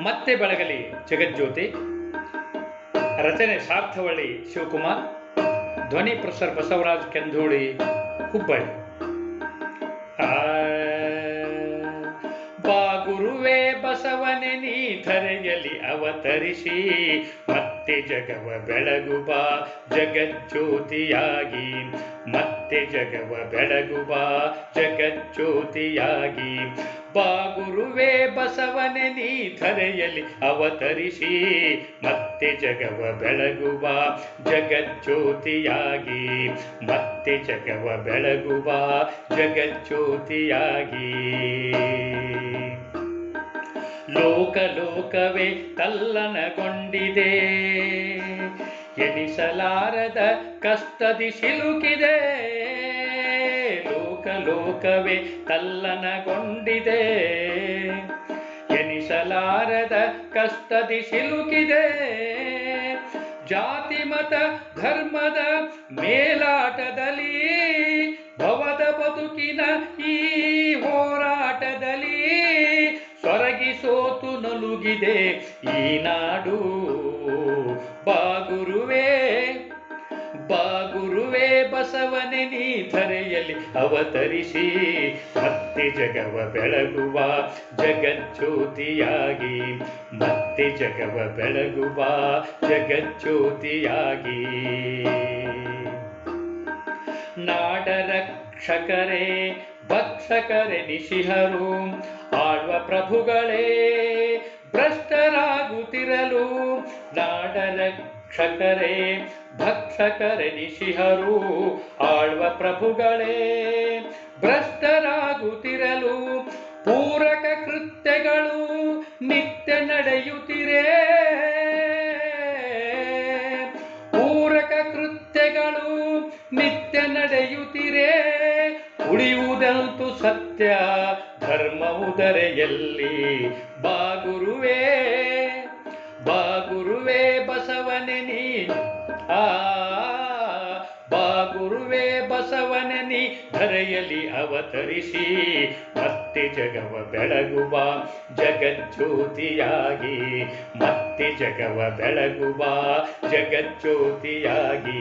ಮತ್ತೆ ಬೆಳಗಲಿ ಜಗಜ್ಯೋತಿ ರಚನೆ ಸಾರ್ಥವಳ್ಳಿ ಶಿವಕುಮಾರ್ ಧ್ವನಿ ಪ್ರೊಫೆಸರ್ ಬಸವರಾಜ್ ಕೆಂಧೋಳಿ ಹುಬ್ಬಳ್ಳಿ ಆ, ಬಾ ಗುರುವೇ ಬಸವನೆ ನೀ ಧರೆಯಲಿ ಅವತರಿಸಿ ಮತ್ತೆ ಜಗವ ಬೆಳಗು ಬಾ ಜಗಜ್ಯೋತಿಯಾಗಿ ಮತ್ತೆ ಜಗವ ಬೆಳಗು ಬಾ ಜಗಜ್ಯೋತಿಯಾಗಿ ಬಾ ಗುರುವೇ ಬಸವನೆ ನೀ ಧರೆಯಲಿ ಅವತರಿಸಿ ಮತ್ತೆ ಜಗವ ಬೆಳಗು ಬಾ ಜಗಜ್ಯೋತಿಯಾಗಿ ಮತ್ತೆ ಜಗವ ಬೆಳಗು ಬಾ ಜಗಜ್ಯೋತಿಯಾಗಿ ಲೋಕ ಲೋಕವೇ ತಲ್ಲನಗೊಂಡಿದೆ ಎನಿಸಲಾರದ ಕಷ್ಟದಿ ಸಿಲುಕಿದೆ ಲೋಕ ಲೋಕವೇ ತಲ್ಲನಗೊಂಡಿದೆ ಎನಿಸಲಾರದ ಕಷ್ಟದಿ ಸಿಲುಕಿದೆ ಜಾತಿ ಮತ ಧರ್ಮದ ಮೇಲಾಟದಲ್ಲಿ ಭವದ ಬದುಕಿನ ಈ ಹೋರಾಟದಲ್ಲಿ ಸೊರಗಿ ಸೋತು ನಲುಗಿದೆ ಈ ನಾಡು ಬಾಗುರುವೆ ಬಾಗುರುವೆ ಬಸವನೆ ನೀ ಧರೆಯಲ್ಲಿ ಅವತರಿಸಿ ಮತ್ತೆ ಜಗವ ಬೆಳಗುವ ಜಗಜ್ಯೋತಿಯಾಗಿ ಮತ್ತೆ ಜಗವ ಬೆಳಗುವ ಜಗಜ್ಯೋತಿಯಾಗಿ ನಾಡ ರಕ್ಷಕರೇ ಭಕ್ಷಕರೇ ನಿಶಿಹರು ಆಳ್ವ ಪ್ರಭುಗಳೇ ಭ್ರಷ್ಟರಾಗುತ್ತಿರಲು ನಾಡ ರಕ್ಷಕರೇ ಭಕ್ಷಕರೇ ನಿಶಿಹರು ಆಳ್ವ ಪ್ರಭುಗಳೇ ಭ್ರಷ್ಟರಾಗುತ್ತಿರಲು ಪೂರಕ ಕೃತ್ಯಗಳು ನಿತ್ಯ ನಡೆಯುತ್ತಿರೇ ಪೂರಕ ಕೃತ್ಯಗಳು ನಿತ್ಯ ನಡೆಯುತ್ತಿರೇ ಉಳಿಯುವುದಂತೂ ಸತ್ಯ ಧರ್ಮ ಉದರೆಯಲ್ಲಿ ಬಾಗುರುವೆ ಬಾಗುರುವೆ ಬಸವನೆ ನೀ ಆ ಬಾಗುರುವೆ ಬಸವನೆ ನೀ ಧರೆಯಲ್ಲಿ ಅವತರಿಸಿ ಮತ್ತೆ ಜಗವ ಬೆಳಗುವ ಜಗಜ್ಯೋತಿಯಾಗಿ ಮತ್ತೆ ಜಗವ ಬೆಳಗುವ ಜಗಜ್ಯೋತಿಯಾಗಿ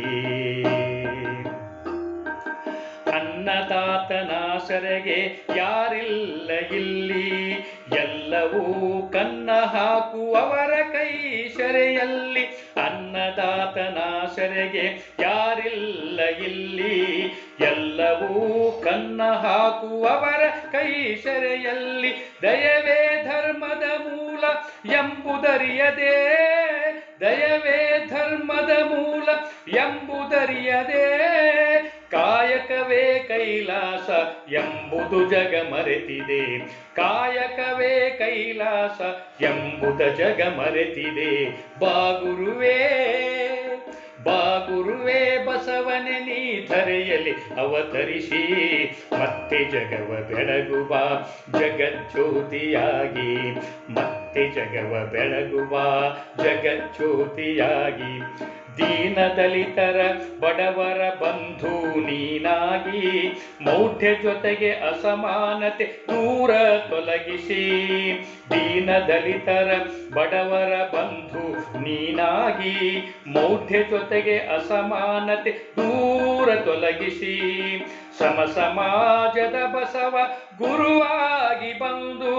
ಅನ್ನದಾತನಾಸರೆಗೆ ಯಾರಿಲ್ಲ ಇಲ್ಲಿ ಎಲ್ಲವೂ ಕನ್ನ ಹಾಕುವವರ ಕೈ ಶರೆಯಲ್ಲಿ ಅನ್ನದಾತನಾಸರೆಗೆ ಯಾರಿಲ್ಲ ಇಲ್ಲಿ ಎಲ್ಲವೂ ಕನ್ನ ಹಾಕುವವರ ಕೈ ಶರೆಯಲ್ಲಿ ದಯವೇ ಧರ್ಮದ ಮೂಲ ಎಂಬುದರಿಯದೆ ದಯವೇ ಧರ್ಮದ ಮೂಲ ಎಂಬುದರಿಯದೆ ಕಾಯಕವೇ ಕೈಲಾಸ ಎಂಬುದು ಜಗ ಮರೆತಿದೆ ಕಾಯಕವೇ ಕೈಲಾಸ ಎಂಬುದ ಜಗ ಮರೆತಿದೆ ಬಾಗುರುವೇ ಬಾಗುರುವೇ ಬಸವನೆ ನೀ ಧರೆಯಲ್ಲಿ ಅವತರಿಸಿ ಮತ್ತೆ ಜಗವ ಬೆಳಗುವ ಜಗಜ್ಯೋತಿಯಾಗಿ ಮತ್ತೆ ಜಗವ ಬೆಳಗುವ ಜಗಜ್ಯೋತಿಯಾಗಿ ದೀನ ದಲಿತರ ಬಡವರ ಬಂಧು ನೀನಾಗಿ ಮೌಢ್ಯ ಜೊತೆಗೆ ಅಸಮಾನತೆ ದೂರ ತೊಲಗಿಸಿ ದೀನ ದಲಿತರ ಬಡವರ ಬಂಧು ನೀನಾಗಿ ಮೌಢ್ಯ ಜೊತೆಗೆ ಅಸಮಾನತೆ ದೂರ ತೊಲಗಿಸಿ ಸಮ ಸಮಾಜದ ಬಸವ ಗುರುವಾಗಿ ಬಂದು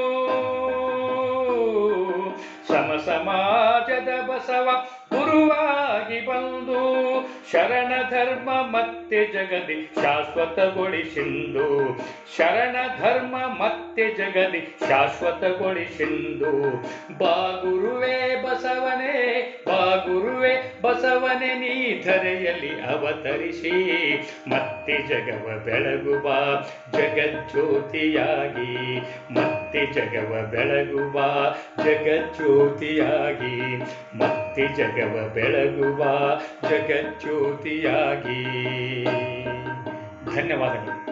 ಸಮ ಸಮಾಜದ ಬಸವ ಗುರುವಾಗಿ ಬಂದು ಶರಣ ಧರ್ಮ ಮತ್ತೆ ಜಗದಿ ಶಾಶ್ವತಗೊಳಿಸಿಂದು ಶರಣ ಧರ್ಮ ಮತ್ತೆ ಜಗದಿ ಶಾಶ್ವತಗೊಳಿಸಿಂದು ಬಾಗುರುವೆ ಬಸವನೇ ಬಾಗುರುವೆ ಬಸವನೆ ನೀ ಧರೆಯಲ್ಲಿ ಅವತರಿಸಿ ಮತ್ತೆ ಜಗವ ಬೆಳಗುವ ಜಗಜ್ಯೋತಿಯಾಗಿ ಮತ್ತೆ ಜಗವ ಬೆಳಗುವ ಜಗಜ್ಯೋತಿಯಾಗಿ ಮತ್ತೆ ಜಗವ ಬೆಳಗುವ ಜಗಜ್ಯೋತಿಯಾಗಿ ಧನ್ಯವಾದಗಳು